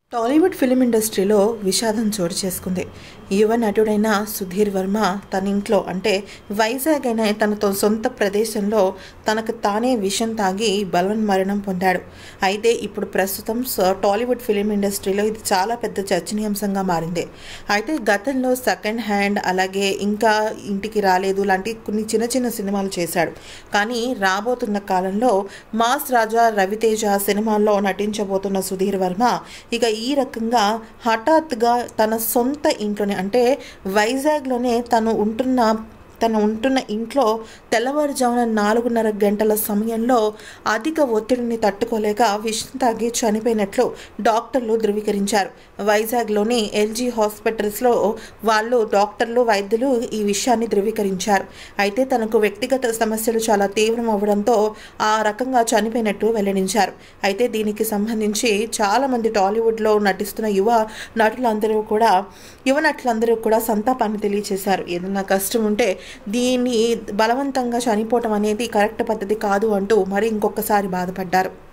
Tollywood film ఇండస్ట్రీలో విషాదం చోటు చేసుకుంది యువ నటుడైన సుధీర్ వర్మ తన ఇంట్లో అంటే వైజాగ్ అనే తన తొ- సొంత ప్రదేశంలో తనకు తానే విషం తాగి బలవన్ మరణం పొందాడు అయితే ఇప్పుడు ప్రస్తుతం స- టాలీవుడ్ ఫిలిం ఇండస్ట్రీలో ఇది చాలా పెద్ద చర్చనీయాంశంగా మారింది అయితే గతంలో సెకండ్ హ్యాండ్ అలాగే ఇంకా ఇంటికి రాలేదు లాంటి కొన్ని చిన్న చిన్న సినిమాలు చేశాడు కానీ రాబోతున్న కాలంలో మాస్ రాజా రవితేజ సినిమాల్లో నటించబోతున్న సుధీర్ వర్మ ఇక ఈ రకంగా హఠాత్తుగా తన సొంత ఇంట్లోనే అంటే వైజాగ్లోనే తను ఉంటున్న తను ఉంటున్న ఇంట్లో తెల్లవారుజామున నాలుగున్నర గంటల సమయంలో అధిక ఒత్తిడిని తట్టుకోలేక విషం తాగి చనిపోయినట్లు డాక్టర్లు ధృవీకరించారు వైజాగ్లోని ఎల్జీ హాస్పిటల్స్లో వాళ్ళు డాక్టర్లు వైద్యులు ఈ విషయాన్ని ధృవీకరించారు అయితే తనకు వ్యక్తిగత సమస్యలు చాలా తీవ్రం అవ్వడంతో ఆ రకంగా చనిపోయినట్టు వెల్లడించారు అయితే దీనికి సంబంధించి చాలామంది టాలీవుడ్లో నటిస్తున్న యువ నటులందరూ కూడా యువ నటులందరూ కూడా సంతాపాన్ని తెలియజేశారు ఏదైనా కష్టం ఉంటే దీన్ని బలవంతంగా చనిపోవటం అనేది కరెక్ట్ పద్ధతి కాదు అంటూ మరి ఇంకొకసారి బాధపడ్డారు